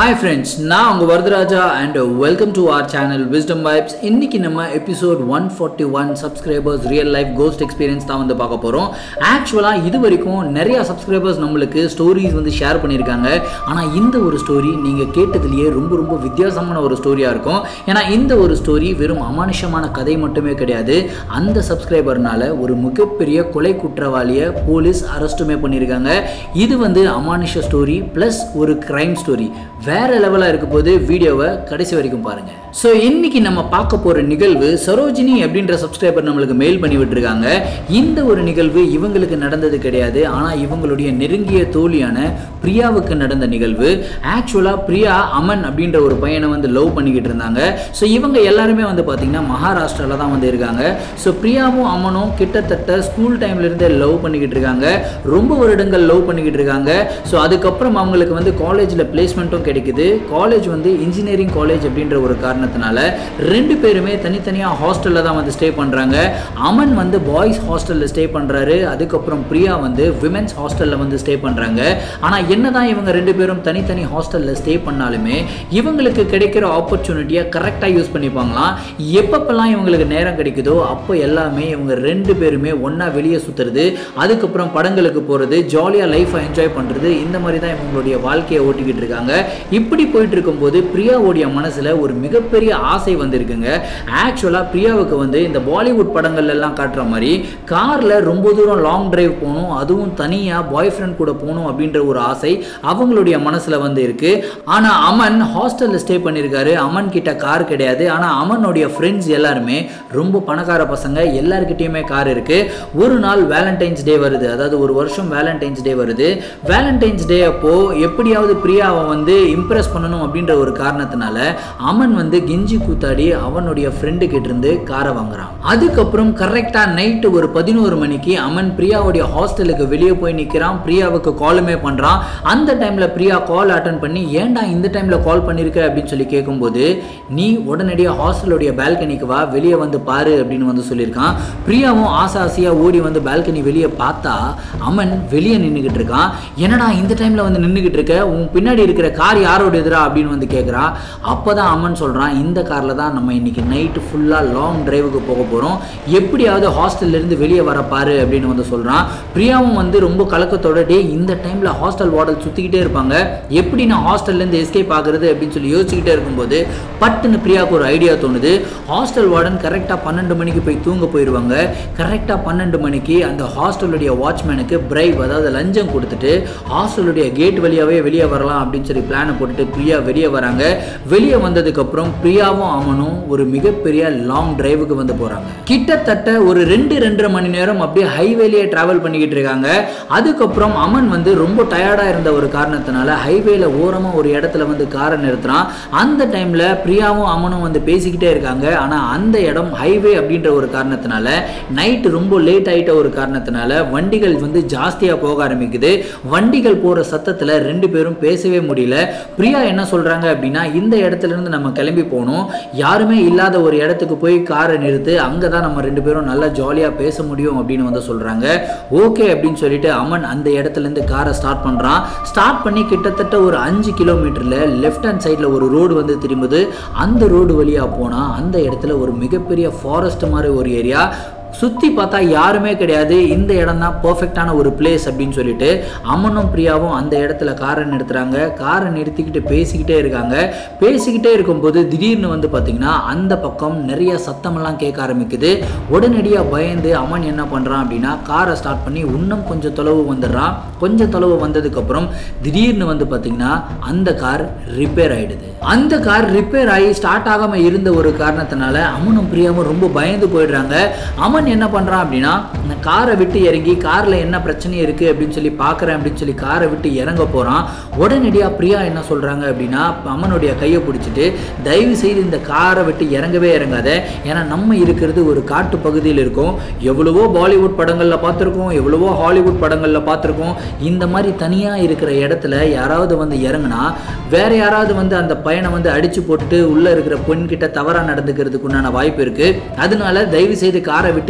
hi friends நான் உங்கள் Varadaraja and welcome to our channel wisdom vibes இன்னைக்கு நம்ம episode one forty one subscribers real life ghost experience தான் வந்து பார்க்க போகிறோம் ஆக்சுவலாக இது வரைக்கும் நிறைய சப்ஸ்கிரைபர்ஸ் நம்மளுக்கு ஸ்டோரிஸ் வந்து ஷேர் பண்ணியிருக்காங்க ஆனால் இந்த ஒரு ஸ்டோரி நீங்கள் கேட்டதுலேயே ரொம்ப ரொம்ப வித்தியாசமான ஒரு ஸ்டோரியாக இருக்கும் ஏன்னா இந்த ஒரு ஸ்டோரி வெறும் அமானுஷமான கதை மட்டுமே கிடையாது அந்த சப்ஸ்கிரைபர்னால ஒரு மிகப்பெரிய கொலை குற்றவாளியை போலீஸ் அரெஸ்ட்டுமே பண்ணியிருக்காங்க இது வந்து அமானுஷ ஸ்டோரி ப்ளஸ் ஒரு கிரைம் ஸ்டோரி வேற லெவலாக இருக்க போது வீடியோவை கடைசி வரைக்கும் பாருங்க ஸோ இன்னைக்கு நம்ம பார்க்க போகிற நிகழ்வு சரோஜினி அப்படின்ற சப்ஸ்கிரைபர் நம்மளுக்கு மெயில் பண்ணி விட்டுருக்காங்க இந்த ஒரு நிகழ்வு இவங்களுக்கு நடந்தது கிடையாது ஆனால் இவங்களுடைய நெருங்கிய தோழியான பிரியாவுக்கு நடந்த நிகழ்வு ஆக்சுவலாக பிரியா அமன் அப்படின்ற ஒரு பையனை வந்து லவ் பண்ணிக்கிட்டு இருந்தாங்க ஸோ இவங்க எல்லாருமே வந்து பார்த்தீங்கன்னா மகாராஷ்டிராவில் தான் வந்து இருக்காங்க ஸோ பிரியாவும் அமனும் கிட்டத்தட்ட ஸ்கூல் டைம்லேருந்தே லவ் பண்ணிக்கிட்டு இருக்காங்க ரொம்ப வருடங்கள் லவ் பண்ணிக்கிட்டு இருக்காங்க ஸோ அதுக்கப்புறம் அவங்களுக்கு வந்து காலேஜில் பிளேஸ்மெண்ட்டும் கிடைக்குது காலேஜ் வந்து இன்ஜினியரிங் காலேஜ் அப்படின்ற ஒரு காரணத்தினால ரெண்டு பேருமே தனித்தனியாக ஹாஸ்டலில் தான் வந்து ஸ்டே பண்ணுறாங்க அமன் வந்து பாய்ஸ் ஹாஸ்டலில் ஸ்டே பண்ணுறாரு அதுக்கப்புறம் பிரியா வந்து விமென்ஸ் ஹாஸ்டலில் வந்து ஸ்டே பண்ணுறாங்க ஆனால் என்னதான் இவங்க ரெண்டு பேரும் தனித்தனி ஹாஸ்டலில் ஸ்டே பண்ணாலுமே இவங்களுக்கு கிடைக்கிற ஆப்பர்ச்சுனிட்டியை கரெக்டாக யூஸ் பண்ணிப்பாங்களாம் எப்பப்பெல்லாம் இவங்களுக்கு நேரம் கிடைக்குதோ அப்போ எல்லாமே இவங்க ரெண்டு பேருமே ஒன்றா வெளியே சுற்றுறது அதுக்கப்புறம் படங்களுக்கு போகிறது ஜாலியாக லைஃப்பை என்ஜாய் பண்ணுறது இந்த மாதிரி தான் இவங்களுடைய வாழ்க்கையை ஓட்டிக்கிட்டு இருக்காங்க இப்படி போயிட்டு இருக்கும்போது பிரியாவுடைய மனசில் ஒரு மிகப்பெரிய ஆசை வந்திருக்குங்க ஆக்சுவலாக பிரியாவுக்கு வந்து இந்த பாலிவுட் படங்கள்ல எல்லாம் காட்டுற மாதிரி காரில் ரொம்ப தூரம் லாங் டிரைவ் போகணும் அதுவும் தனியாக பாய் ஃப்ரெண்ட் கூட போகணும் அப்படின்ற ஒரு ஆசை அவங்களுடைய மனசில் வந்து இருக்கு ஆனால் அமன் ஹாஸ்டலில் ஸ்டே பண்ணியிருக்காரு அமன் கிட்ட கார் கிடையாது ஆனால் அமனுடைய ஃப்ரெண்ட்ஸ் எல்லாருமே ரொம்ப பணக்கார பசங்க எல்லாருக்கிட்டேயுமே கார் இருக்கு ஒரு நாள் வேலண்டைன்ஸ் டே வருது அதாவது ஒரு வருஷம் வேலண்டைன்ஸ் டே வருது வேலண்டைன்ஸ் டே அப்போ எப்படியாவது பிரியாவை வந்து இம்ப்ரெஸ் பண்ணணும் அப்படின்ற ஒரு காரணத்தினால அமன் வந்து கெஞ்சி கூத்தாடி அவனுடைய ஃப்ரெண்டு கிட்ட இருந்து காரை வாங்குறான் அதுக்கப்புறம் கரெக்டா நைட்டு ஒரு பதினோரு மணிக்கு அமன் பிரியாவுடைய ஹாஸ்டலுக்கு வெளியே போய் நிற்கிறான் பிரியாவுக்கு காலுமே பண்றான் அந்த டைம்ல பிரியா கால் அட்டன் பண்ணி ஏன்டா இந்த டைம்ல கால் பண்ணிருக்க அப்படின்னு சொல்லி கேட்கும்போது நீ உடனடியாக ஹாஸ்டலுடைய பால்கனிக்கு வா வெளியே வந்து பாரு அப்படின்னு வந்து சொல்லியிருக்கான் பிரியாவும் ஆசை ஆசையா ஓடி வந்து பால்கனி வெளியே பார்த்தா அமன் வெளியே நின்றுக்கிட்டு இருக்கான் என்னடா இந்த டைம்ல வந்து நின்றுக்கிட்டு இருக்க உன் பின்னாடி இருக்கிற கார் யாரோட எதிரா அப்படின்னு வந்து கேட்குறா அப்போதான் அம்மன் சொல்கிறான் இந்த காரில் தான் நம்ம இன்னைக்கு நைட்டு ஃபுல்லாக லாங் டிரைவுக்கு போக போகிறோம் எப்படியாவது ஹாஸ்டல்ல இருந்து வெளியே வர பாரு அப்படின்னு வந்து சொல்கிறான் பிரியாவும் வந்து ரொம்ப கலக்கத்தோட டே இந்த டைமில் ஹாஸ்டல் வார்டல் சுற்றிக்கிட்டே இருப்பாங்க எப்படி நான் ஹாஸ்டல்லேருந்து எஸ்கேப் ஆகுறது அப்படின்னு சொல்லி யோசிச்சுக்கிட்டே இருக்கும்போது பட்டுன்னு பிரியாவுக்கு ஒரு ஐடியா தோணுது ஹாஸ்டல் வார்டன் கரெக்டாக பன்னெண்டு மணிக்கு போய் தூங்க போயிடுவாங்க கரெக்டாக பன்னெண்டு மணிக்கு அந்த ஹாஸ்டலுடைய வாட்ச்மேனுக்கு பிரைப் அதாவது லஞ்சம் கொடுத்துட்டு ஹாஸ்டலுடைய கேட் வழியாகவே வெளியே வரலாம் அப்படின்னு சொல்லி பிளானை போட்டுட்டு பிரியா வெளியே வராங்க வெளியே வந்ததுக்கப்புறம் பிரியாவும் அமனும் ஒரு மிகப்பெரிய லாங் டிரைவுக்கு வந்து போகிறாங்க கிட்டத்தட்ட ஒரு ரெண்டு ரெண்டரை மணி நேரம் அப்படியே ஹைவேலேயே ட்ராவல் பண்ணிக்கிட்டு இருக்காங்க அதுக்கப்புறம் அமன் வந்து ரொம்ப டயர்டாக இருந்த ஒரு காரணத்தினால ஹைவேல ஓரமாக ஒரு இடத்துல வந்து காரை நிறுத்துறான் அந்த டைமில் பிரியாவும் அமனும் வந்து பேசிக்கிட்டே இருக்காங்க ஆனால் அந்த இடம் ஹைவே அப்படின்ற ஒரு காரணத்தினால நைட்டு ரொம்ப லேட் ஆகிட்ட ஒரு காரணத்தினால வண்டிகள் வந்து ஜாஸ்தியாக போக ஆரம்பிக்குது வண்டிகள் போகிற சத்தத்தில் ரெண்டு பேரும் பேசவே முடியல பிரியா என்ன சொல்கிறாங்க அப்படின்னா இந்த இடத்துல இருந்து நம்ம கிளம்பி போகணும் யாருமே இல்லாத ஒரு இடத்துக்கு போய் காரை நிறுத்து அங்கே தான் நம்ம ரெண்டு பேரும் நல்லா ஜாலியாக பேச முடியும் அப்படின்னு வந்து சொல்கிறாங்க ஓகே அப்படின்னு சொல்லிட்டு அமன் அந்த இடத்துலேருந்து காரை ஸ்டார்ட் பண்ணுறான் ஸ்டார்ட் பண்ணி கிட்டத்தட்ட ஒரு அஞ்சு கிலோமீட்டரில் லெஃப்ட் ஹேண்ட் சைடில் ஒரு ரோடு வந்து திரும்புது அந்த ரோடு வழியாக போனால் அந்த இடத்துல ஒரு மிகப்பெரிய ஃபாரஸ்ட் மாதிரி ஒரு ஏரியா சுற்றி பார்த்தா யாருமே கிடையாது இந்த இடம் தான் பர்ஃபெக்டான ஒரு பிளேஸ் அப்படின்னு சொல்லிட்டு அம்மனும் பிரியாவும் அந்த இடத்துல காரை நிறுத்துறாங்க காரை நிறுத்திக்கிட்டு பேசிக்கிட்டே இருக்காங்க பேசிக்கிட்டே இருக்கும்போது திடீர்னு வந்து பார்த்திங்கன்னா அந்த பக்கம் நிறைய சத்தமெல்லாம் கேட்க ஆரம்பிக்குது உடனடியாக பயந்து அம்மன் என்ன பண்ணுறான் அப்படின்னா காரை ஸ்டார்ட் பண்ணி இன்னும் கொஞ்சம் தொலைவு வந்துடுறான் கொஞ்சம் தொலைவு வந்ததுக்கப்புறம் திடீர்னு வந்து பார்த்திங்கன்னா அந்த கார் ரிப்பேர் ஆகிடுது அந்த கார் ரிப்பேர் ஆகி ஸ்டார்ட் ஆகாமல் இருந்த ஒரு காரணத்தினால அம்மனும் பிரியாவும் ரொம்ப பயந்து போயிடுறாங்க அமன் என்ன பண்ணுறான் அப்படின்னா இந்த காரை விட்டு இறங்கி காரில் என்ன பிரச்சனை இருக்குது அப்படின்னு சொல்லி பார்க்குறேன் அப்படின்னு சொல்லி காரை விட்டு இறங்க போகிறான் உடனடியாக பிரியா என்ன சொல்கிறாங்க அப்படின்னா அம்மனுடைய கையை பிடிச்சிட்டு தயவு செய்து இந்த காரை விட்டு இறங்கவே இறங்காத ஏன்னா நம்ம இருக்கிறது ஒரு காட்டு பகுதியில் இருக்கோம் எவ்வளவோ பாலிவுட் படங்களில் பார்த்துருக்கோம் எவ்வளவோ ஹாலிவுட் படங்களில் பார்த்துருக்கோம் இந்த மாதிரி தனியாக இருக்கிற இடத்துல யாராவது வந்து இறங்குனா வேற யாராவது வந்து அந்த பையனை வந்து அடிச்சு போட்டுட்டு உள்ளே இருக்கிற பெண்கிட்ட தவறாக நடந்துக்கிறதுக்கு உண்டான வாய்ப்பு இருக்குது அதனால தயவு செய்து காரை விட்டு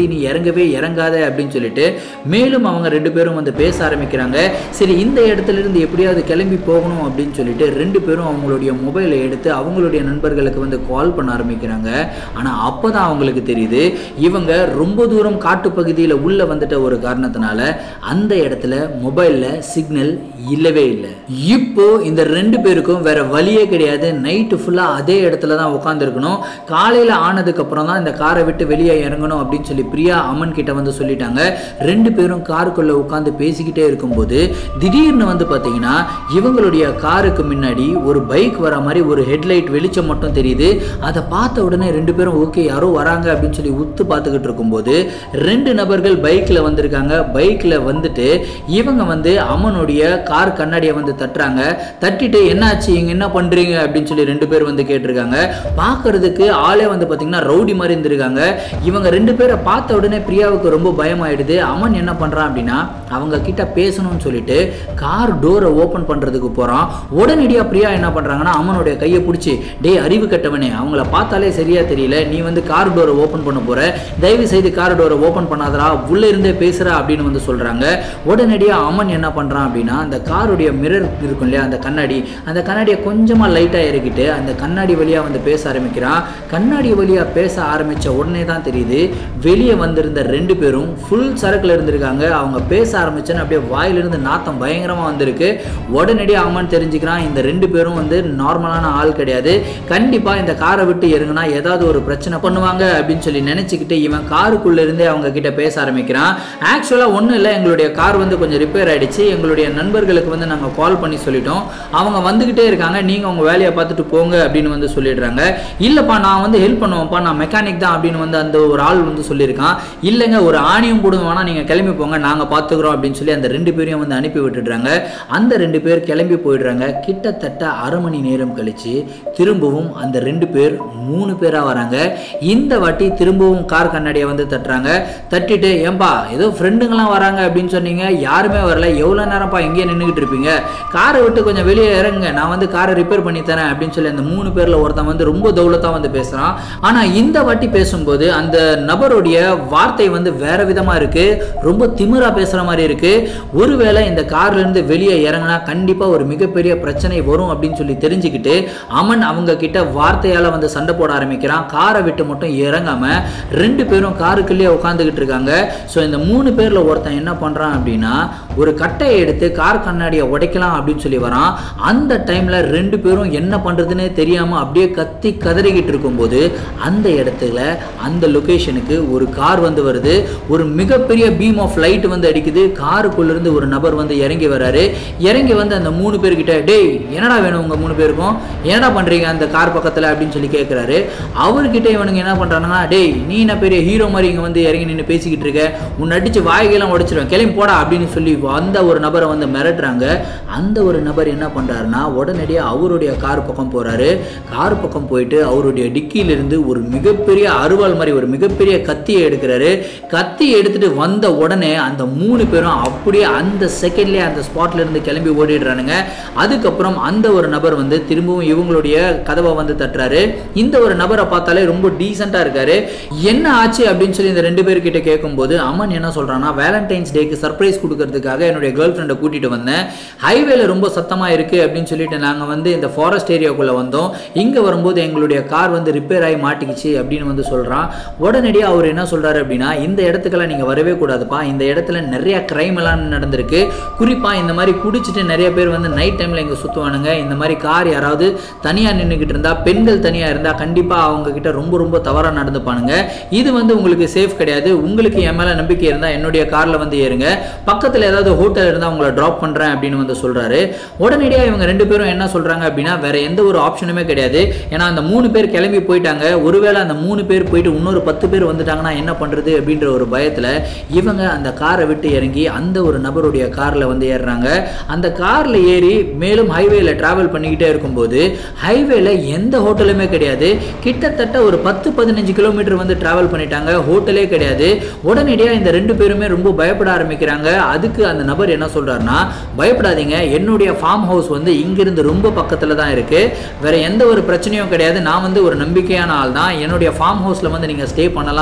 விட்டு நீ இறங்கவே இறங்காத அப்படின்னு சொல்லிட்டு மேலும் அவங்க ரெண்டு பேரும் வந்து பேச ஆரம்பிக்கிறாங்க சரி இந்த இடத்துல இருந்து எப்படியாவது கிளம்பி போகணும் அப்படின்னு சொல்லிட்டு ரெண்டு பேரும் அவங்களுடைய மொபைலை எடுத்து அவங்களுடைய நண்பர்களுக்கு வந்து கால் பண்ண ஆரம்பிக்கிறாங்க ஆனால் அப்போ தான் அவங்களுக்கு தெரியுது இவங்க ரொம்ப தூரம் காட்டுப்பகுதியில் உள்ள வந்துட்ட ஒரு காரணத்தினால அந்த இடத்துல மொபைலில் சிக்னல் இல்லவே இல்லை இப்போ இந்த ரெண்டு பேருக்கும் வேற வழியே கிடையாது நைட்டு ஃபுல்லாக அதே இடத்துல தான் உட்காந்துருக்கணும் காலையில் ஆனதுக்கு அப்புறம் தான் இந்த காரை விட்டு வெளியே இறங்கணும் அப்படின்னு சொல்லி பிரியா அம்மன் கிட்ட வந்து சொல்லிட்டாங்க ரெண்டு பேரும் காருக்குள்ள உட்காந்து பேசிக்கிட்டே இருக்கும்போது திடீர்னு வந்து பார்த்தீங்கன்னா இவங்களுடைய காருக்கு முன்னாடி ஒரு பைக் வர மாதிரி ஒரு ஹெட்லைட் வெளிச்சம் மட்டும் தெரியுது அதை பார்த்த உடனே ரெண்டு பேரும் ஓகே யாரோ வராங்க அப்படின்னு சொல்லி உத்து பார்த்துக்கிட்டு இருக்கும்போது ரெண்டு நபர்கள் பைக்கில் வந்திருக்காங்க பைக்கில் வந்துட்டு இவங்க வந்து அம்மனுடைய கார் கண்ணாடியை வந்து தட்டுறாங்க தட்டிட்டு என்னாச்சு இங்க என்ன பண்றீங்க அப்படின்னு சொல்லி ரெண்டு பேர் வந்து கேட்டிருக்காங்க பார்க்கறதுக்கு ஆளே வந்து பார்த்தீங்கன்னா ரவுடி மாதிரி இருந்திருக்காங்க இவங்க ரெண்டு பேரை பார்த்த உடனே பிரியாவுக்கு ரொம்ப பயமாயிடுது அம்மன் என்ன பண்றான் அப்படின்னா அவங்க கிட்ட பேசணும்னு சொல்லிட்டு கார் டோரை ஓப்பன் பண்றதுக்கு போறான் உடனடியாக பிரியா என்ன பண்றாங்கன்னா அம்மனுடைய கையை பிடிச்சி டேய் அறிவு கட்டவனே அவங்கள பார்த்தாலே சரியா தெரியல நீ வந்து கார் டோரை ஓப்பன் பண்ண போற தயவு செய்து கார் டோரை ஓப்பன் பண்ணாதடா உள்ள இருந்தே பேசுறா அப்படின்னு வந்து சொல்றாங்க உடனடியாக அம்மன் என்ன பண்றான் அப்படின்னா அந்த காருடைய மிரர் இருக்கும் இல்லையா அந்த கண்ணாடி அந்த கண்ணாடியை கொஞ்சமா லைட்டா இறக்கிட்டு அந்த கண்ணாடி வழியா வந்து பேச ஆரம்பிக்கிறான் கண்ணாடி வழியா பேச ஆரம்பிச்ச உடனே தான் தெரியுது வெளியே வந்திருந்த ரெண்டு பேரும் ஃபுல் சரக்குல இருந்திருக்காங்க அவங்க பேச ஆரம்பிச்சோன்னு அப்படியே வாயிலிருந்து நாத்தம் பயங்கரமா வந்திருக்கு உடனடியாக அம்மன் தெரிஞ்சுக்கிறான் இந்த ரெண்டு பேரும் வந்து நார்மலான ஆள் கிடையாது கண்டிப்பா இந்த காரை விட்டு இறங்குனா ஏதாவது ஒரு பிரச்சனை பண்ணுவாங்க அப்படின்னு சொல்லி நினைச்சுக்கிட்டு இவன் காருக்குள்ள இருந்தே அவங்க கிட்ட பேச ஆரம்பிக்கிறான் ஆக்சுவலா ஒன்றும் இல்லை எங்களுடைய கார் வந்து கொஞ்சம் ரிப்பேர் ஆயிடுச்சு எங்களுடைய நண்பர்களுக்கு வந்து நாங்கள் கால் பண்ணி சொல்லிட்டோம் அவங்க வந்துகிட்டே இருக்காங்க நீங்க உங்க வேலையை பார்த்துட்டு போங்க அப்படின்னு வந்து சொல்லிடுறாங்க இல்லப்பா நான் வந்து ஹெல்ப் பண்ணுவேன்ப்பா நான் மெக்கானிக் தான் அப்படின்னு வந்து அந்த ஒரு ஆள் வந்து சொல்லியிருக்கான் இல்லைங்க ஒரு ஆணியும் போடுங்க வேணா நீங்க கிளம்பி போங்க நாங்க பார்த்துக்குறோம் அப்படின்னு சொல்லி அந்த ரெண்டு பேரையும் வந்து அனுப்பி விட்டுடுறாங்க அந்த ரெண்டு பேர் கிளம்பி போயிடுறாங்க கிட்டத்தட்ட அரை மணி நேரம் கழிச்சு திரும்பவும் அந்த ரெண்டு பேர் மூணு பேரா வராங்க இந்த வாட்டி திரும்பவும் கார் கண்ணாடியை வந்து தட்டுறாங்க தட்டிட்டு ஏன்பா ஏதோ ஃப்ரெண்டுங்களாம் வராங்க அப்படின்னு சொன்னீங்க யாருமே வரல எவ்வளோ நேரம்ப்பா இங்கேயே நின்றுக்கிட்டு இருப்பீங்க காரை விட்டு கொஞ்சம் வெளியே இறங்குங்க நான் வந்து காரை ரிப்பேர் பண்ணி தரேன் அப்படின்னு சொல்லி அந்த மூணு பேர்ல ஒருத்தன் வந்து ரொம்ப தௌலத்தா வந்து பேசுறான் ஆனா இந்த வாட்டி பேசும்போது அந்த நபருடைய வார்த்தை வந்து வேற விதமா இருக்கு ரொம்ப திமிரா பேசுற மாதிரி இருக்கு ஒருவேளை இந்த கார்ல இருந்து வெளியே இறங்கினா கண்டிப்பா ஒரு மிகப்பெரிய பிரச்சனை வரும் அப்படின்னு சொல்லி தெரிஞ்சுக்கிட்டு அமன் அவங்க கிட்ட வார்த்தையால வந்து சண்டை போட ஆரம்பிக்கிறான் காரை விட்டு மட்டும் இறங்காம ரெண்டு பேரும் காருக்குள்ளேயே உட்காந்துக்கிட்டு இருக்காங்க ஸோ இந்த மூணு பேர்ல ஒருத்தன் என்ன பண்றான் அப்படின்னா ஒரு கட்டையை எடுத்து கார் கண்ணாடியை உடைக்கலாம் அப்படின்னு சொல்லி வரான் அந்த டைம்ல ரெண்டு பேரும் என்ன பண்றதுன்னே தெரியாம அப்படியே கத்தி கதறிக்கிட்டு இருக்கும்போது அந்த இடத்துல அந்த லொகேஷனுக்கு ஒரு கார் வந்து வருது ஒரு மிகப்பெரிய பீம் ஆஃப் லைட் வந்து அடிக்குது காருக்குள்ள இருந்து ஒரு நபர் வந்து இறங்கி வராரு இறங்கி வந்து அந்த மூணு பேர்கிட்ட டேய் என்னடா வேணும் உங்க மூணு பேருக்கும் என்னடா பண்றீங்க அந்த கார் பக்கத்துல அப்படின்னு சொல்லி கேட்கிறாரு அவர்கிட்ட இவனுங்க என்ன பண்றாங்கன்னா டேய் நீ என்ன பெரிய ஹீரோ மாதிரி இங்க வந்து இறங்கி நின்று பேசிக்கிட்டு இருக்க உன்னை அடிச்சு வாய்கெல்லாம் உடைச்சிருவேன் கிளம்பி போடா அப்படின்னு சொல்லி அந்த ஒரு நபரை வந்து மிரட்டுறாங்க அந்த ஒரு நபர் என்ன பண்றாருன்னா உடனடியாக அவருடைய கார் பக்கம் போறாரு கார் பக்கம் போயிட்டு அவருடைய டிக்கியில இருந்து ஒரு மிகப்பெரிய அருவாள் மாதிரி ஒரு மிகப்பெரிய கத்தியை எடுக்கிறாரு கத்தி எடுத்துட்டு வந்த உடனே அந்த மூணு பேரும் அப்படியே அந்த செகண்ட்லயே அந்த ஸ்பாட்ல இருந்து கிளம்பி ஓடிடுறானுங்க அதுக்கப்புறம் அந்த ஒரு நபர் வந்து திரும்பவும் இவங்களுடைய கதவை வந்து தட்டுறாரு இந்த ஒரு நபரை பார்த்தாலே ரொம்ப டீசெண்டா இருக்காரு என்ன ஆச்சு அப்படின்னு சொல்லி இந்த ரெண்டு பேர்கிட்ட கேட்கும்போது அம்மன் என்ன சொல்றான்னா வேலண்டைன்ஸ் டேக்கு சர்ப்ரைஸ் கொடுக்கறதுக்காக என்னுடைய கேர்ள் ஃப்ரெண்டை கூட்டிட்டு வந்தேன் ஹைவேல ரொம்ப சத்தமா இருக்கு அப்படின்னு சொல்லிட்டு நாங்க வந்து இந்த ஃபாரஸ்ட் ஏரியாக்குள்ள வந்தோம் இங்க வரும்போது எங்களுடைய கார் வந்து ரிப்பேர் ஆகி மாட்டிக்கிச்சு அப்படின்னு வந்து சொல்றான் உடனடியாக அவர் என்ன சொல்றாரு அப்படின்னா இந்த இடத்துக்கெல்லாம் நீங்க வரவே கூடாதுப்பா இந்த இடத்துல நிறைய கிரைம் எல்லாம் நடந்திருக்கு குறிப்பா இந்த மாதிரி குடிச்சிட்டு நிறைய பேர் வந்து நைட் டைம்ல இங்க சுத்துவானுங்க இந்த மாதிரி கார் யாராவது தனியா நின்றுக்கிட்டு இருந்தா பெண்கள் தனியா இருந்தா கண்டிப்பா அவங்க கிட்ட ரொம்ப ரொம்ப தவறா நடந்துப்பானுங்க இது வந்து உங்களுக்கு சேஃப் கிடையாது உங்களுக்கு என் மேல நம்பிக்கை இருந்தா என்னுடைய கார்ல வந்து ஏறுங்க பக்கத்துல ஏதாவது ஹோட்டல் இருந்தா உங்களை டிராப் பண்றேன் அப்படின்னு வந்து சொல்றாரு உடனடியாக இவங்க ரெண்டு பேரும் என்ன சொல்றாங்க அப்படின்னா வேற எந்த ஒரு ஆப்ஷனுமே கிடையாது ஏன்னா அந்த மூணு பேர் கிளம்பி போயிட்டாங்க ஒருவேளை அந்த மூணு பேர் போயிட்டு இன்னொரு பத்து பேர் வந்துட்டாங்கன்னா என்ன பண்றது அப்படின்ற ஒரு பயத்துல இவங்க அந்த காரை விட்டு இறங்கி அந்த ஒரு நபருடைய கார்ல வந்து ஏறுறாங்க அந்த கார்ல ஏறி மேலும் ஹைவேல டிராவல் பண்ணிக்கிட்டே இருக்கும்போது ஹைவேல எந்த ஹோட்டலுமே கிடையாது கிட்டத்தட்ட ஒரு பத்து பதினஞ்சு கிலோமீட்டர் வந்து டிராவல் பண்ணிட்டாங்க ஹோட்டலே கிடையாது உடனடியாக இந்த ரெண்டு பேருமே ரொம்ப பயப்பட ஆரம்பிக்கிறாங்க அதுக்கு அந்த நபர் என்ன சொல்றாருன்னா பயப்படாதீங்க என்னுடைய ஃபார்ம் ஹவுஸ் வந்து இங்கிருந்து ரொம்ப பக்கத்துல தான் இருக்கு வேற எந்த ஒரு பிரச்சனையும் கிடையாது நான் வந்து ஒரு நம்பிக்கையான ஆள் தான் என்னுடைய ஃபார்ம் ஹவுஸ்ல வந்து நீங்க ஸ்டே பண்ணலாம் அப்படின்னு வந்து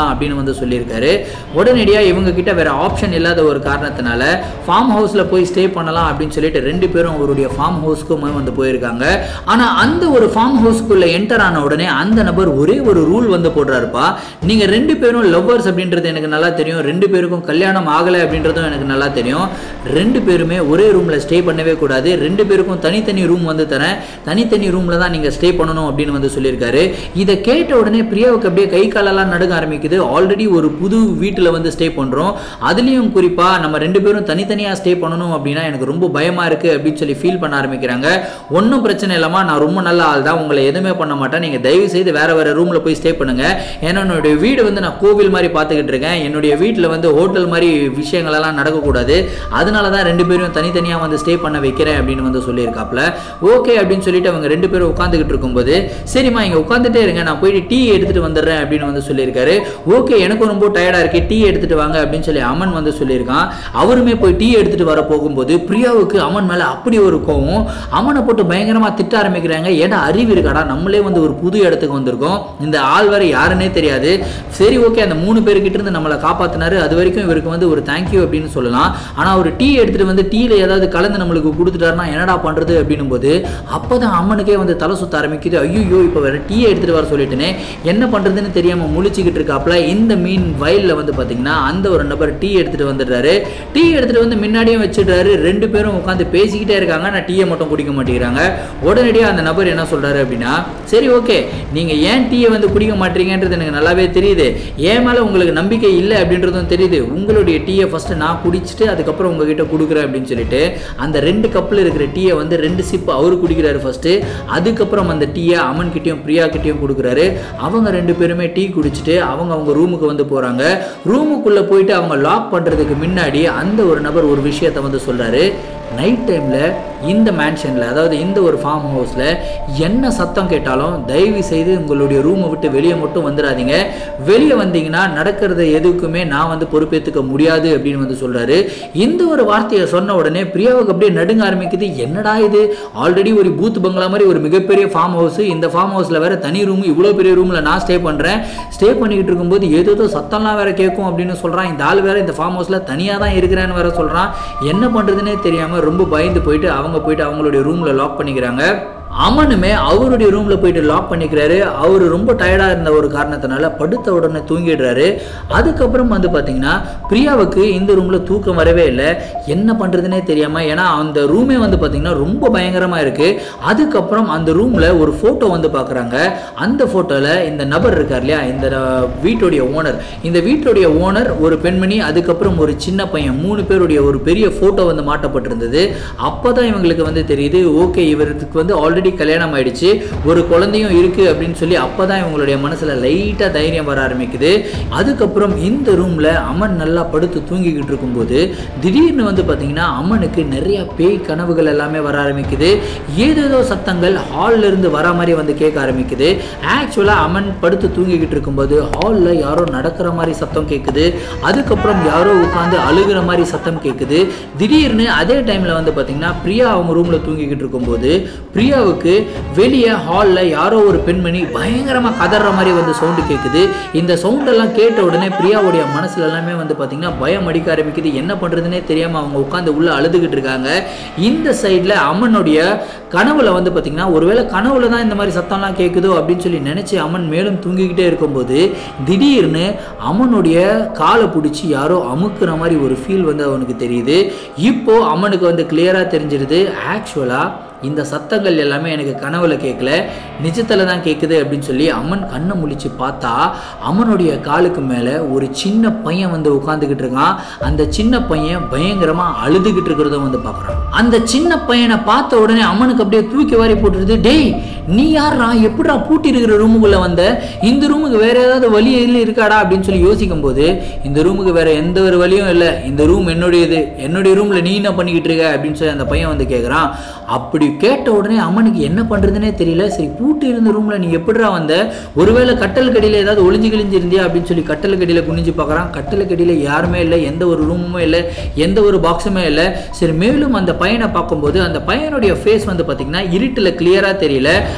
வந்து சொல்லியிருக்காரு உடனடியாக இவங்க கிட்ட வேற ஆப்ஷன் இல்லாத ஒரு காரணத்தினால ஃபார்ம் ஹவுஸில் போய் ஸ்டே பண்ணலாம் அப்படின்னு சொல்லிட்டு ரெண்டு பேரும் அவருடைய ஃபார்ம் ஹவுஸ்க்கும் வந்து போயிருக்காங்க ஆனால் அந்த ஒரு ஃபார்ம் ஹவுஸ்க்குள்ள என்டர் ஆன உடனே அந்த நபர் ஒரே ஒரு ரூல் வந்து போடுறாருப்பா நீங்கள் ரெண்டு பேரும் லவ்வர்ஸ் அப்படின்றது எனக்கு நல்லா தெரியும் ரெண்டு பேருக்கும் கல்யாணம் ஆகலை அப்படின்றதும் எனக்கு நல்லா தெரியும் ரெண்டு பேருமே ஒரே ரூமில் ஸ்டே பண்ணவே கூடாது ரெண்டு பேருக்கும் தனித்தனி ரூம் வந்து தரேன் தனித்தனி ரூமில் தான் நீங்கள் ஸ்டே பண்ணணும் அப்படின்னு வந்து சொல்லியிருக்காரு இதை கேட்ட உடனே பிரியாவுக்கு அப்படியே கை காலெல்லாம் நடுங்க ஆரம்பிக்குது ஆல்ரெடி ஒரு புது வீட்டில் வந்து ஸ்டே பண்ணுறோம் அதுலேயும் குறிப்பாக நம்ம ரெண்டு பேரும் தனித்தனியாக ஸ்டே பண்ணணும் அப்படின்னா எனக்கு ரொம்ப பயமாக இருக்குது அப்படின்னு சொல்லி ஃபீல் பண்ண ஆரம்பிக்கிறாங்க ஒன்றும் பிரச்சனை இல்லாமல் நான் ரொம்ப நல்ல ஆள் தான் உங்களை எதுவுமே பண்ண மாட்டேன் நீங்கள் தயவு செய்து வேற வேற ரூமில் போய் ஸ்டே பண்ணுங்க ஏன்னா என்னுடைய வீடு வந்து நான் கோவில் மாதிரி பார்த்துக்கிட்டு இருக்கேன் என்னுடைய வீட்டில் வந்து ஹோட்டல் மாதிரி விஷயங்கள் எல்லாம் நடக்கக்கூடாது அதனால தான் ரெண்டு பேரும் தனித்தனியாக வந்து ஸ்டே பண்ண வைக்கிறேன் அப்படின்னு வந்து சொல்லியிருக்காப்ல ஓகே அப்படின்னு சொல்லிட்டு அவங்க ரெண்டு பேரும் உட்காந்துக்கிட்டு இருக்கும்போது சரிம்மா இங்கே உட்காந்துட்டே இருங்க நான் போயிட்டு டீ எடுத்துட்டு வந்துடுறேன் அப்படின்னு வந்து சொல்லியிருக்காரு ஓகே எனக்கும் ரொம்ப டயர்டாக இருக்கு டீ எடுத்துட்டு வாங்க அப்படின்னு சொல்லி அமன் வந்து சொல்லியிருக்கான் அவருமே போய் டீ எடுத்துட்டு வர போகும்போது பிரியாவுக்கு அமன் மேலே அப்படி ஒரு கோவம் அமனை போட்டு பயங்கரமாக திட்ட ஆரம்பிக்கிறாங்க ஏடா அறிவு இருக்காடா நம்மளே வந்து ஒரு புது இடத்துக்கு வந்திருக்கோம் இந்த ஆள் வேற யாருன்னே தெரியாது சரி ஓகே அந்த மூணு பேர்கிட்ட இருந்து நம்மளை காப்பாத்தினாரு அது வரைக்கும் இவருக்கு வந்து ஒரு தேங்க்யூ அப்படின்னு சொல்லலாம் ஆனால் அவர் டீ எடுத்துட்டு வந்து டீல ஏதாவது கலந்து நம்மளுக்கு கொடுத்துட்டாருன்னா என்னடா பண்றது அப்படின்னும் போது அப்பதான் அம்மனுக்கே வந்து தலை சுத்த ஆரம்பிக்குது ஐயோ இப்போ வேற டீ எடுத்துட்டு வர சொல்லிட்டுனே என்ன பண்றதுன்னு தெரியாம முழிச்சுக்கிட்டு இருக்காப்ல இந்த மீன் வயல்ல வந்து பாத்தீங்கன்னா அந்த ஒரு நபர் டீ எடுத்துட்டு வந்துடுறாரு டீ எடுத்துட்டு வந்து முன்னாடியும் வச்சிடுறாரு ரெண்டு பேரும் உட்காந்து பேசிக்கிட்டே இருக்காங்க நான் டீயை மட்டும் குடிக்க மாட்டேங்கிறாங்க உடனடியாக அந்த நபர் என்ன சொல்றாரு அப்படின்னா சரி ஓகே நீங்க ஏன் டீயை வந்து குடிக்க மாட்டீங்கன்றது எனக்கு நல்லாவே தெரியுது ஏன் மேல உங்களுக்கு நம்பிக்கை இல்லை அப்படின்றதும் தெரியுது உங்களுடைய டீயை ஃபர்ஸ்ட் நான் குடிச்சிட்டு அதுக்கப்புறம் உங்ககிட்ட கொடுக்குறேன் அப்படின்னு சொல்லிட்டு அந்த ரெண்டு கப்பில் இருக்கிற டீயை வந்து ரெண்டு சிப் அவரு குடிக்கிறாரு ஃபர்ஸ்ட் அதுக்கப்புறம் அந்த டீயை அமன் கிட்டயும் பிரியா கிட்டயும் கொடுக்குறாரு அவங்க ரெண்டு பேருமே டீ குடிச்சிட்டு அவங்க அவங்க ரூமுக்கு வந்து போறாங்க ரூமுக்குள்ள போயிட்டு அவங்க லாக் பண்றதுக்கு முன்னாடி அந்த ஒரு நபர் ஒரு விஷயத்தை வந்து சொல்றாரு நைட் டைமில் இந்த மேன்ஷனில் அதாவது இந்த ஒரு ஃபார்ம் ஹவுஸில் என்ன சத்தம் கேட்டாலும் தயவு செய்து உங்களுடைய ரூமை விட்டு வெளியே மட்டும் வந்துடாதீங்க வெளியே வந்தீங்கன்னா நடக்கிறது எதுக்குமே நான் வந்து பொறுப்பேற்றுக்க முடியாது அப்படின்னு வந்து சொல்கிறாரு இந்த ஒரு வார்த்தையை சொன்ன உடனே பிரியாவுக்கு அப்படியே நடுங்க ஆரம்பிக்குது என்னடா இது ஆல்ரெடி ஒரு பூத் பங்களா மாதிரி ஒரு மிகப்பெரிய ஃபார்ம் ஹவுஸ் இந்த ஃபார்ம் ஹவுஸில் வேற தனி ரூம் இவ்வளோ பெரிய ரூமில் நான் ஸ்டே பண்ணுறேன் ஸ்டே பண்ணிக்கிட்டு இருக்கும்போது ஏதோ சத்தம்லாம் வேற கேட்கும் அப்படின்னு சொல்கிறான் இந்த ஆள் வேற இந்த ஃபார்ம் ஹவுஸில் தனியாக தான் இருக்கிறேன்னு வேற சொல்கிறான் என்ன பண்ணுறதுனே தெரியாமல் ரொம்ப பயந்து போயிட்டு அவங்க போயிட்டு அவங்களுடைய ரூமில் லாக் பண்ணிக்கிறாங்க அமனுமே அவருடைய ரூம்ல போயிட்டு லாக் பண்ணிக்கிறாரு அவர் ரொம்ப டயர்டா இருந்த ஒரு காரணத்தினால படுத்த உடனே தூங்கிடுறாரு அதுக்கப்புறம் வந்து பாத்தீங்கன்னா பிரியாவுக்கு இந்த ரூம்ல தூக்கம் வரவே இல்லை என்ன பண்றதுனே தெரியாம ஏன்னா அந்த ரூமே வந்து பாத்தீங்கன்னா ரொம்ப பயங்கரமா இருக்கு அதுக்கப்புறம் அந்த ரூம்ல ஒரு போட்டோ வந்து பாக்குறாங்க அந்த போட்டோல இந்த நபர் இருக்கார் இல்லையா இந்த வீட்டுடைய ஓனர் இந்த வீட்டுடைய ஓனர் ஒரு பெண்மணி அதுக்கப்புறம் ஒரு சின்ன பையன் மூணு பேருடைய ஒரு பெரிய போட்டோ வந்து மாட்டப்பட்டிருந்தது அப்பதான் இவங்களுக்கு வந்து தெரியுது ஓகே இவருக்கு வந்து ஆல்ரெடி கல்யாணம் ஆயிடுச்சு ஒரு குழந்தையும் இருக்கு அப்படின்னு சொல்லி அப்பதான் இவங்களுடைய மனசுல லைட்டா தைரியம் வர ஆரம்பிக்குது அதுக்கப்புறம் இந்த ரூம்ல அமன் நல்லா படுத்து தூங்கிக்கிட்டு இருக்கும்போது திடீர்னு வந்து பாத்தீங்கன்னா அம்மனுக்கு நிறைய பேய் கனவுகள் எல்லாமே வர ஆரம்பிக்குது ஏதேதோ சத்தங்கள் ஹால்ல இருந்து வர மாதிரி வந்து கேட்க ஆரம்பிக்குது ஆக்சுவலா அமன் படுத்து தூங்கிக்கிட்டு இருக்கும்போது ஹால்ல யாரோ நடக்கிற மாதிரி சத்தம் கேட்குது அதுக்கப்புறம் யாரோ உட்காந்து அழுகிற மாதிரி சத்தம் கேட்குது திடீர்னு அதே டைம்ல வந்து பாத்தீங்கன்னா பிரியா அவங்க ரூம்ல தூங்கிக்கிட்டு இருக்கும்போது பிரியாவுக்கு வெளியே ஹாலில் யாரோ ஒரு பெண்மணி பயங்கரமாக கதற மாதிரி வந்து சவுண்டு கேட்குது இந்த சவுண்டெல்லாம் கேட்ட உடனே பிரியாவுடைய மனசுல எல்லாமே வந்து பார்த்தீங்கன்னா பயம் அடிக்க ஆரம்பிக்குது என்ன பண்ணுறதுனே தெரியாமல் அவங்க உட்காந்து உள்ளே அழுதுகிட்டு இருக்காங்க இந்த சைடில் அம்மனுடைய கனவுல வந்து பார்த்தீங்கன்னா ஒருவேளை கனவுல தான் இந்த மாதிரி சத்தம்லாம் கேட்குதோ அப்படின்னு சொல்லி நினச்சி அம்மன் மேலும் தூங்கிக்கிட்டே இருக்கும்போது திடீர்னு அம்மனுடைய காலை பிடிச்சி யாரோ அமுக்குற மாதிரி ஒரு ஃபீல் வந்து அவனுக்கு தெரியுது இப்போ அம்மனுக்கு வந்து கிளியராக தெரிஞ்சிருது ஆக்சுவலாக இந்த சத்தங்கள் எல்லாமே எனக்கு கனவுல கேட்கல நிஜத்தில் தான் கேட்குது அப்படின்னு சொல்லி அம்மன் கண்ணை முழிச்சு பார்த்தா அம்மனுடைய காலுக்கு மேலே ஒரு சின்ன பையன் வந்து உட்காந்துக்கிட்டு இருக்கான் அந்த சின்ன பையன் பயங்கரமாக அழுதுகிட்டு இருக்கிறதும் வந்து பார்க்குறான் அந்த சின்ன பையனை பார்த்த உடனே அம்மனுக்கு அப்படியே தூக்கி வாரி போட்டுருது டேய் நீ யாரா எப்படிடா பூட்டி இருக்கிற ரூமுக்குள்ளே வந்த இந்த ரூமுக்கு வேற ஏதாவது வழி இல்லை இருக்காடா அப்படின்னு சொல்லி யோசிக்கும் போது இந்த ரூமுக்கு வேற எந்த ஒரு வழியும் இல்லை இந்த ரூம் என்னுடையது என்னுடைய ரூமில் நீ என்ன பண்ணிக்கிட்டு இருக்க அப்படின்னு சொல்லி அந்த பையன் வந்து கேட்குறான் அப்படி கேட்ட உடனே அம்மனுக்கு என்ன பண்ணுறதுனே தெரியல சரி பூட்டி இருந்த ரூமில் நீ எப்படிடா வந்த ஒருவேளை கட்டல் கடியில் ஏதாவது ஒளிஞ்சு கிழிஞ்சு இருந்தியா அப்படின்னு சொல்லி கட்டல் கடியில் குனிஞ்சு பார்க்குறான் கட்டல் கடியில் யாருமே இல்லை எந்த ஒரு ரூமுமே இல்லை எந்த ஒரு பாக்ஸுமே இல்லை சரி மேலும் அந்த பையனை பார்க்கும்போது அந்த பையனுடைய ஃபேஸ் வந்து பார்த்திங்கன்னா இருட்டில் கிளியராக தெரியல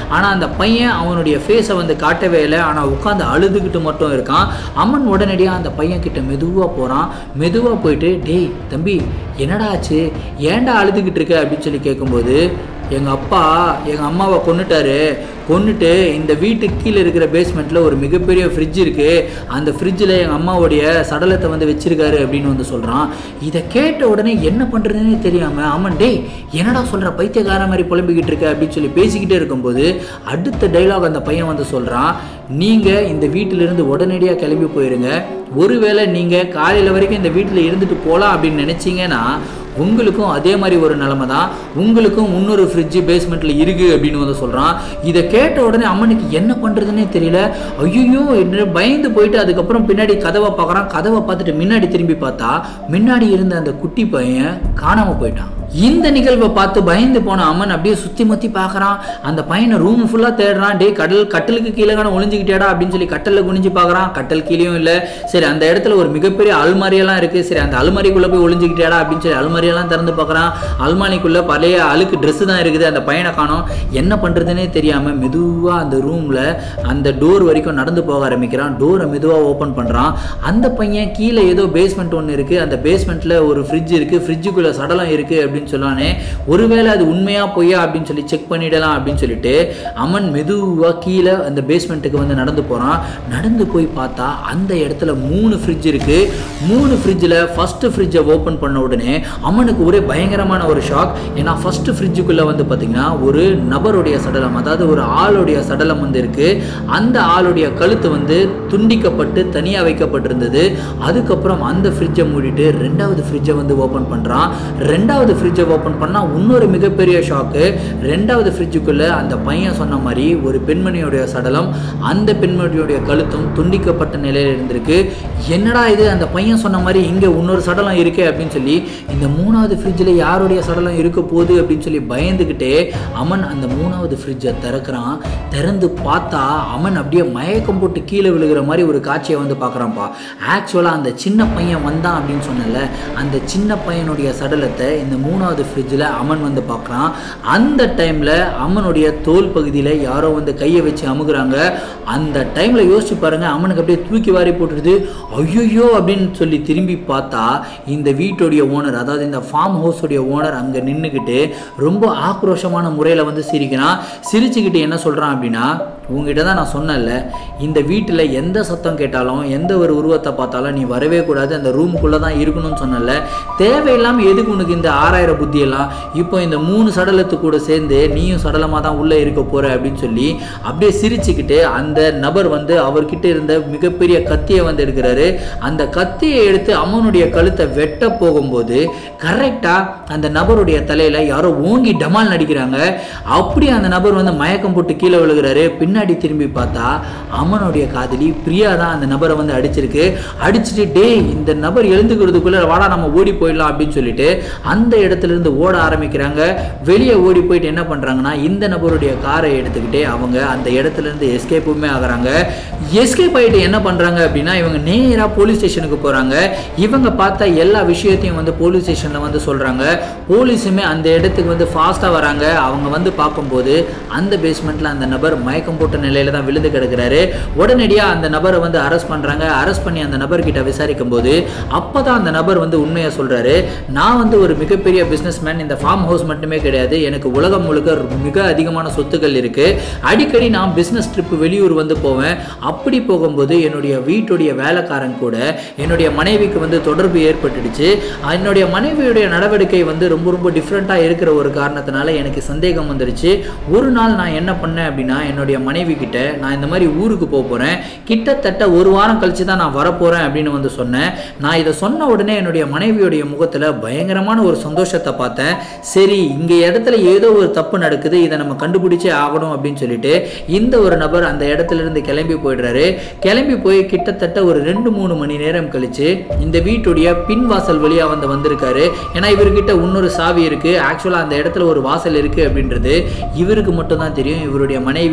ஆனால் அந்த பையன் அவனுடைய ஃபேஸை வந்து காட்டவே இல்லை ஆனால் உட்காந்து அழுதுகிட்டு மட்டும் இருக்கான் அம்மன் உடனடியாக அந்த பையன் கிட்ட மெதுவாக போகிறான் மெதுவாக போயிட்டு டேய் தம்பி என்னடா ஆச்சு ஏன்டா அழுதுகிட்டு இருக்க அப்படின்னு சொல்லி கேட்கும்போது எங்கள் அப்பா எங்கள் அம்மாவை கொன்னுட்டாரு கொன்னுட்டு இந்த வீட்டுக்கு கீழே இருக்கிற பேஸ்மெண்ட்டில் ஒரு மிகப்பெரிய ஃப்ரிட்ஜ் இருக்குது அந்த ஃப்ரிட்ஜில் எங்கள் அம்மாவுடைய சடலத்தை வந்து வச்சிருக்காரு அப்படின்னு வந்து சொல்கிறான் இதை கேட்ட உடனே என்ன பண்ணுறதுன்னே தெரியாமல் ஆமாம் டேய் என்னடா சொல்கிற பைத்தியக்கார மாதிரி புலம்பிக்கிட்டு இருக்க அப்படின்னு சொல்லி பேசிக்கிட்டே இருக்கும்போது அடுத்த டைலாக் அந்த பையன் வந்து சொல்கிறான் நீங்கள் இந்த வீட்டிலிருந்து உடனடியாக கிளம்பி போயிருங்க ஒருவேளை நீங்கள் காலையில் வரைக்கும் இந்த வீட்டில் இருந்துட்டு போகலாம் அப்படின்னு நினச்சிங்கன்னா உங்களுக்கும் அதே மாதிரி ஒரு நிலமை தான் உங்களுக்கும் இன்னொரு ஃப்ரிட்ஜு பேஸ்மெண்ட்டில் இருக்குது அப்படின்னு வந்து சொல்கிறான் இதை கேட்ட உடனே அம்மனுக்கு என்ன பண்ணுறதுனே தெரியல ஐயோ என்று பயந்து போயிட்டு அதுக்கப்புறம் பின்னாடி கதவை பார்க்குறான் கதவை பார்த்துட்டு முன்னாடி திரும்பி பார்த்தா முன்னாடி இருந்த அந்த குட்டி பையன் காணாமல் போயிட்டான் இந்த நிகழ்வை பார்த்து பயந்து போன அம்மன் அப்படியே சுற்றி முத்தி பார்க்குறான் அந்த பையனை ரூம் ஃபுல்லாக தேடுறான் டே கடல் கட்டலுக்கு கீழே காண ஒளிஞ்சிக்கிட்டேடா அப்படின்னு சொல்லி கட்டலில் குனிஞ்சு பார்க்குறான் கட்டல் கீழேயும் இல்லை சரி அந்த இடத்துல ஒரு மிகப்பெரிய அல்மாரியெல்லாம் இருக்குது சரி அந்த அல்மாரிக்குள்ளே போய் ஒளிஞ்சிக்கிட்டேடா அப்படின்னு சொல்லி அல்மாரியெல்லாம் திறந்து பார்க்குறான் அல்மாரிக்குள்ளே பழைய அழுக்கு ட்ரெஸ்ஸு தான் இருக்குது அந்த பையனை காணோம் என்ன பண்ணுறதுனே தெரியாமல் மெதுவாக அந்த ரூமில் அந்த டோர் வரைக்கும் நடந்து போக ஆரம்பிக்கிறான் டோரை மெதுவாக ஓப்பன் பண்ணுறான் அந்த பையன் கீழே ஏதோ பேஸ்மெண்ட் ஒன்று இருக்குது அந்த பேஸ்மெண்ட்டில் ஒரு ஃப்ரிட்ஜ் இருக்குது ஃப்ரிட்ஜுக்குள்ளே சடலம் இருக்குது அப்படின்னு சொல்லானே ஒருவேளை அது உண்மையாக பொய்யா அப்படின்னு சொல்லி செக் பண்ணிடலாம் அப்படின்னு சொல்லிட்டு அம்மன் மெதுவாக கீழே அந்த பேஸ்மெண்ட்டுக்கு வந்து நடந்து போகிறான் நடந்து போய் பார்த்தா அந்த இடத்துல மூணு ஃப்ரிட்ஜ் இருக்குது மூணு ஃப்ரிட்ஜில் ஃபஸ்ட்டு ஃப்ரிட்ஜை ஓப்பன் பண்ண உடனே அம்மனுக்கு ஒரே பயங்கரமான ஒரு ஷாக் ஏன்னா ஃபஸ்ட்டு ஃப்ரிட்ஜுக்குள்ளே வந்து பார்த்திங்கன்னா ஒரு நபருடைய சடலம் அதாவது ஒரு ஆளுடைய சடலம் வந்து இருக்குது அந்த ஆளுடைய கழுத்து வந்து துண்டிக்கப்பட்டு தனியாக வைக்கப்பட்டிருந்தது அதுக்கப்புறம் அந்த ஃப்ரிட்ஜை மூடிட்டு ரெண்டாவது ஃப்ரிட்ஜை வந்து ஓப்பன் பண்ணுறான் ரெண்டாவது ஃப்ரிட்ஜை ஓப்பன் பண்ணால் இன்னொரு மிகப்பெரிய ஷாக்கு ரெண்டாவது ஃப்ரிட்ஜுக்குள்ளே அந்த பையன் சொன்ன மாதிரி ஒரு பெண்மணியுடைய சடலம் அந்த பெண்மணியுடைய கழுத்தும் துண்டிக்கப்பட்ட நிலையில் இருந்திருக்கு என்னடா இது அந்த பையன் சொன்ன மாதிரி இங்கே இன்னொரு சடலம் இருக்கே அப்படின்னு சொல்லி இந்த மூணாவது ஃப்ரிட்ஜில் யாருடைய சடலம் இருக்க போகுது அப்படின்னு சொல்லி பயந்துக்கிட்டே அமன் அந்த மூணாவது ஃப்ரிட்ஜை திறக்கிறான் திறந்து பார்த்தா அமன் அப்படியே மயக்கம் போட்டு கீழே விழுகிற மாதிரி ஒரு காட்சியை வந்து பார்க்குறான்ப்பா ஆக்சுவலாக அந்த சின்ன பையன் வந்தான் அப்படின்னு சொன்னல அந்த சின்ன பையனுடைய சடலத்தை இந்த மூணாவது ஃப்ரிட்ஜில் அமன் வந்து பார்க்குறான் அந்த டைமில் அம்மனுடைய தோல் பகுதியில் யாரோ வந்து கையை வச்சு அமுகுறாங்க அந்த டைமில் யோசிச்சு பாருங்க அம்மனுக்கு அப்படியே தூக்கி வாரி போட்டுடுது ஐயோ அப்படின்னு சொல்லி திரும்பி பார்த்தா இந்த வீட்டுடைய ஓனர் அதாவது இந்த ஃபார்ம் ஹவுஸுடைய ஓனர் அங்கே நின்றுக்கிட்டு ரொம்ப ஆக்ரோஷமான முறையில் வந்து சிரிக்கிறான் சிரிச்சுக்கிட்டு என்ன சொல்கிறான் அப்படின்னா உங்ககிட்ட தான் நான் சொன்னேன்ல இந்த வீட்டில் எந்த சத்தம் கேட்டாலும் எந்த ஒரு உருவத்தை பார்த்தாலும் நீ வரவே கூடாது அந்த ரூமுக்குள்ளே தான் இருக்கணும்னு சொன்னல தேவையில்லாமல் எதுக்கு உனக்கு இந்த ஆறாயிரம் புத்தியெல்லாம் இப்போ இந்த மூணு சடலத்து கூட சேர்ந்து நீயும் சடலமாக தான் உள்ளே இருக்க போகிற அப்படின்னு சொல்லி அப்படியே சிரிச்சுக்கிட்டு அந்த நபர் வந்து அவர்கிட்ட இருந்த மிகப்பெரிய கத்தியை வந்து எடுக்கிறாரு அந்த கத்தியை எடுத்து அம்மனுடைய கழுத்தை வெட்ட போகும்போது கரெக்டாக அந்த நபருடைய தலையில் யாரோ ஓங்கி டமால் நடிக்கிறாங்க அப்படி அந்த நபர் வந்து மயக்கம் போட்டு கீழே விழுகிறாரு பின்னாடி திரும்பி பார்த்தா அம்மனுடைய காதலி பிரியா தான் அந்த நபரை வந்து அடிச்சிருக்கு அடிச்சுட்டு டேய் இந்த நபர் எழுந்துக்கிறதுக்குள்ள வாடா நம்ம ஓடி போயிடலாம் அப்படின்னு சொல்லிட்டு அந்த இடத்துல இருந்து ஓட ஆரம்பிக்கிறாங்க வெளியே ஓடி போயிட்டு என்ன பண்றாங்கன்னா இந்த நபருடைய காரை எடுத்துக்கிட்டே அவங்க அந்த இடத்துல இருந்து எஸ்கேப்புமே ஆகுறாங்க எஸ்கேப் ஆகிட்டு என்ன பண்றாங்க அப்படின்னா இவங்க நேராக போலீஸ் ஸ்டேஷனுக்கு போறாங்க இவங்க பார்த்த எல்லா விஷயத்தையும் வந்து போலீஸ் ஸ்டேஷன்ல வந்து சொல்றாங்க போலீஸுமே அந்த இடத்துக்கு வந்து ஃபாஸ்ட்டாக வராங்க அவங்க வந்து பார்க்கும்போது அந்த பேஸ்மெண்ட்ல அந்த நபர் மயக்கம் போட்ட நிலையில தான் விழுந்து கிடக்கிறாரு உடனடியாக அந்த நபரை வந்து அரெஸ்ட் பண்றாங்க அரெஸ்ட் பண்ணி அந்த நபர்கிட்ட விசாரிக்கும் போது அப்பதான் அந்த நபர் வந்து உண்மையை சொல்றாரு நான் வந்து ஒரு மிகப்பெரிய பிஸ்னஸ்மேன் இந்த ஃபார்ம் ஹவுஸ் மட்டுமே கிடையாது எனக்கு உலகம் முழுக்க மிக அதிகமான சொத்துக்கள் இருக்கு அடிக்கடி நான் பிஸ்னஸ் ட்ரிப் வெளியூர் வந்து போவேன் அப்படி போகும்போது என்னுடைய வீட்டுடைய வேலைக்காரன் கூட என்னுடைய மனைவிக்கு வந்து தொடர்பு ஏற்பட்டுடுச்சு என்னுடைய மனைவியுடைய நடவடிக்கை வந்து ரொம்ப ரொம்ப டிஃப்ரெண்ட்டாக இருக்கிற ஒரு காரணத்தினால எனக்கு சந்தேகம் வந்துருச்சு ஒரு நாள் நான் என்ன பண்ணேன் அப்படின்னா என்னுடைய மனைவி கிட்ட நான் இந்த மாதிரி ஊருக்கு போக போகிறேன் கிட்டத்தட்ட ஒரு வாரம் கழிச்சு தான் நான் வரப்போகிறேன் அப்படின்னு வந்து சொன்னேன் நான் இதை சொன்ன உடனே என்னுடைய மனைவியுடைய முகத்தில் பயங்கரமான ஒரு சந்தோஷத்தை பார்த்தேன் சரி இங்கே இடத்துல ஏதோ ஒரு தப்பு நடக்குது இதை நம்ம கண்டுபிடிச்சே ஆகணும் அப்படின்னு சொல்லிட்டு இந்த ஒரு நபர் அந்த இடத்துல இருந்து கிளம்பி போயிடுறாரு கிளம்பி போய் கிட்டத்தட்ட ஒரு ரெண்டு மூணு மணி நேரம் கழிச்சு இந்த வீட்டுடைய பின் வாசல் வழியா வந்து வந்திருக்காரு ஏன்னா இவர்கிட்ட இன்னொரு சாவி இருக்கு ஆக்சுவலாக அந்த இடத்துல ஒரு வாசல் இருக்கு அப்படின்றது இவருக்கு மட்டும் தான் தெரியும் இவருடைய மனைவிக்கு வந்து தெரியாது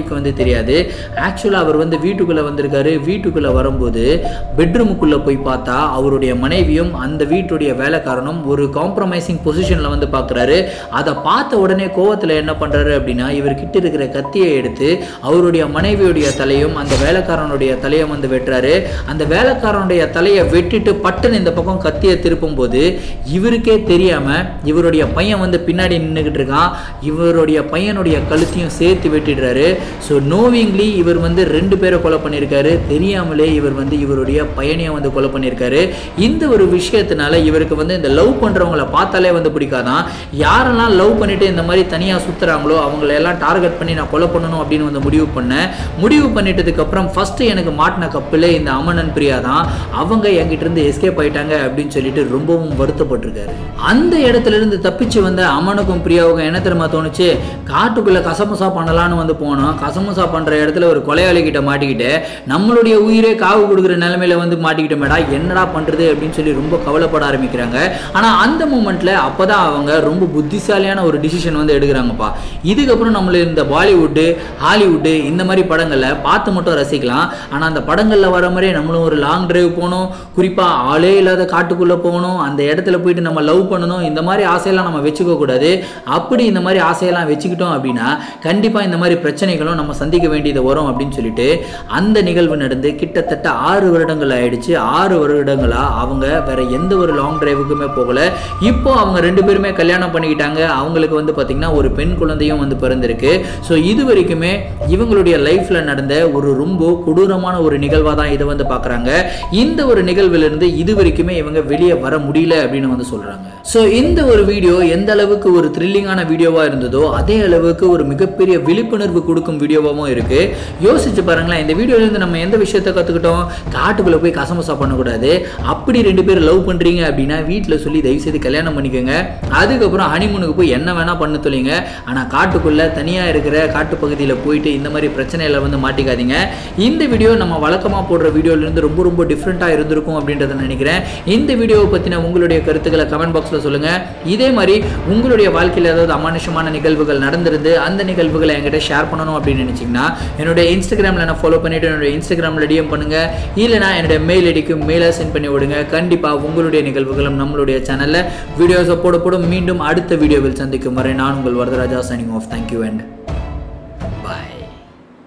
தெரியாது ஆக்சுவலாக அவர் வந்து வீட்டுக்குள்ளே வந்திருக்காரு வீட்டுக்குள்ளே வரும்போது பெட்ரூமுக்குள்ளே போய் பார்த்தா அவருடைய மனைவியும் அந்த வீட்டுடைய வேலைக்காரனும் ஒரு காம்ப்ரமைசிங் பொசிஷனில் வந்து பார்க்குறாரு அதை பார்த்த உடனே கோவத்தில் என்ன பண்ணுறாரு அப்படின்னா இவர் கிட்ட இருக்கிற கத்தியை எடுத்து அவருடைய மனைவியுடைய தலையும் அந்த வேலைக்காரனுடைய தலையை வந்து வெட்டுறாரு அந்த வேலைக்காரனுடைய தலையை வெட்டிட்டு பட்டுன்னு இந்த பக்கம் கத்தியை திருப்பும் போது இவருக்கே தெரியாமல் இவருடைய பையன் வந்து பின்னாடி நின்றுக்கிட்டு இருக்கான் இவருடைய பையனுடைய கழுத்தையும் சேர்த்து வெட்டிடுறாரு ஸோ நோவிங்லி இவர் வந்து ரெண்டு பேரை கொலை பண்ணியிருக்காரு தெரியாமலே இவர் வந்து இவருடைய பையனையும் வந்து கொலை பண்ணியிருக்காரு இந்த ஒரு விஷயத்தினால இவருக்கு வந்து இந்த லவ் பண்ணுறவங்கள பார்த்தாலே வந்து பிடிக்காதான் யாரெல்லாம் லவ் பண்ணிட்டு இந்த மாதிரி தனியாக சுற்றுறாங்களோ அவங்கள எல்லாம் டார்கெட் பண்ணி நான் கொலை பண்ணணும் அப்படின்னு வந்து முடிவு பண்ணேன் முடிவு பண்ணிட்டதுக்கு அப்புறம் ஃபர்ஸ்ட் எனக்கு மாட்டின கப்பில் இந்த அமனன் பிரியா தான் அவங்க என்கிட்ட இருந்து எஸ்கேப் ஆயிட்டாங்க அப்படின்னு சொல்லிட்டு ரொம்பவும் வருத்தப்பட்டிருக்காரு அந்த இடத்துல இருந்து தப்பிச்சு வந்த அமனுக்கும் பிரியாவுக்கும் என்ன தெரியுமா தோணுச்சு காட்டுக்குள்ள கசமுசா பண்ணலான்னு வந்து போனோம் கசமுசா பண்ற இடத்துல ஒரு கொலையாளி கிட்ட மாட்டிக்கிட்டு நம்மளுடைய உயிரே காவு கொடுக்குற நிலைமையில வந்து மாட்டிக்கிட்டோமேடா என்னடா பண்றது அப்படின்னு சொல்லி ரொம்ப கவலைப்பட ஆரம்பிக்கிறாங்க ஆனா அந்த மூமெண்ட்ல அப்பதான் அவங்க ரொம்ப புத்திசாலியான ஒரு டிசிஷன் வந்து எடுக்கிறாங்கப்பா இதுக்கப்புறம் நம்மள இந்த பாலிவுட்டு ஹாலிவுட்டு இந்த மாதிரி படங்களை பார்த்து மட்டும் ரசிக்கலாம் ஆனா அந்த படங்கள்ல வர மாதிரி நம்மளும் ஒரு லாங் டிரைவ் போகணும் குறிப்பா ஆளே இல்லாத காட்டுக்குள்ள போகணும் அந்த இடத்துல போயிட்டு நம்ம லவ் பண்ணணும் இந்த மாதிரி ஆசையெல்லாம் நம்ம வச்சுக்க கூடாது அப்படி இந்த மாதிரி ஆசையெல்லாம் வச்சுக்கிட்டோம் அப்படின்னா கண்டிப்பா இந்த மாதிரி பிரச்சனைகளும் நம்ம சந்திக்க வேண்டியது வரும் அப்படின்னு சொல்லிட்டு அந்த நிகழ்வு நடந்து கிட்டத்தட்ட ஆறு வருடங்கள் ஆயிடுச்சு ஆறு வருடங்களா அவங்க வேற எந்த ஒரு லாங் டிரைவுக்குமே போகல இப்போ அவங்க ரெண்டு பேருமே கல்யாணம் பண்ணிக்கிட்டாங்க அவங்களுக்கு வந்து பாத்தீங்கன்னா ஒரு பெண் குழந்தையும் வந்து பிறந்திருக்கு ஸோ இது வரைக்குமே இவங்களுடைய லைஃப்ல நடந்த ஒரு ரொம்ப கொடூரமான ஒரு நிகழ்வாக தான் இதை வந்து பார்க்குறாங்க இந்த ஒரு நிகழ்விலிருந்து இது வரைக்குமே இவங்க வெளியே வர முடியல அப்படின்னு வந்து சொல்றாங்க ஸோ இந்த ஒரு வீடியோ எந்த அளவுக்கு ஒரு த்ரில்லிங்கான வீடியோவா இருந்ததோ அதே அளவுக்கு ஒரு மிகப்பெரிய விழிப்புணர்வு கொடுக்கும் வீடியோவாகவும் இருக்கு யோசிச்சு பாருங்களேன் இந்த வீடியோல இருந்து நம்ம எந்த விஷயத்தை கத்துக்கிட்டோம் காட்டுக்குள்ள போய் கசமசா பண்ணக்கூடாது அப்படி ரெண்டு பேரும் லவ் பண்றீங்க அப்படின்னா வீட்டில் சொல்லி தயவு செய்து கல்யாணம் பண்ணிக்கோங்க அதுக்கப்புறம் ஹனிமூனுக்கு போய் என்ன வேணா பண்ண தொலைங்க ஆனா காட்டுக்குள்ள தனியா இருக்கிற காட்டு பகுதியில் போயிட்டு இந்த மாதிரி பிரச்சனையில வந்து மாட்டிக்காதீங்க இந்த வீடியோ நம்ம வழக்கமா போடுற வீடியோல இருந்து ரொம்ப ரொம்ப டிஃப்ரெண்ட்டாக இருந்திருக்கும் அப்படின்றத நினைக்கிறேன் இந்த வீடியோவை பத்தின உங்களுடைய கருத்துக்களை கமெண்ட் பாக்ஸ்ல சொல்லுங்க இதே மாதிரி உங்களுடைய வாழ்க்கையில் ஏதாவது அமானுஷமான நிகழ்வுகள் நடந்திருந்து அந்த நிகழ்வுகளை என்கிட்ட ஷேர் பண்ணணும் அப்படின்னு நினைச்சீங்கன்னா என்னுடைய இன்ஸ்டாகிராமில் நான் ஃபாலோ பண்ணிட்டு என்னுடைய இன்ஸ்டாகிராமில் டிஎம் பண்ணுங்க இல்லைனா என்னுடைய மெயில் ஐடிக்கு மெயிலாக சென்ட் பண்ணி விடுங்க கண்டிப்பாக உங்களுடைய நிகழ்வுகளும் நம்மளுடைய சேனலில் வீடியோஸை போட போட மீண்டும் அடுத்த வீடியோவில் சந்திக்கும் வரை நான் உங்கள் Varadaraja signing off thank you and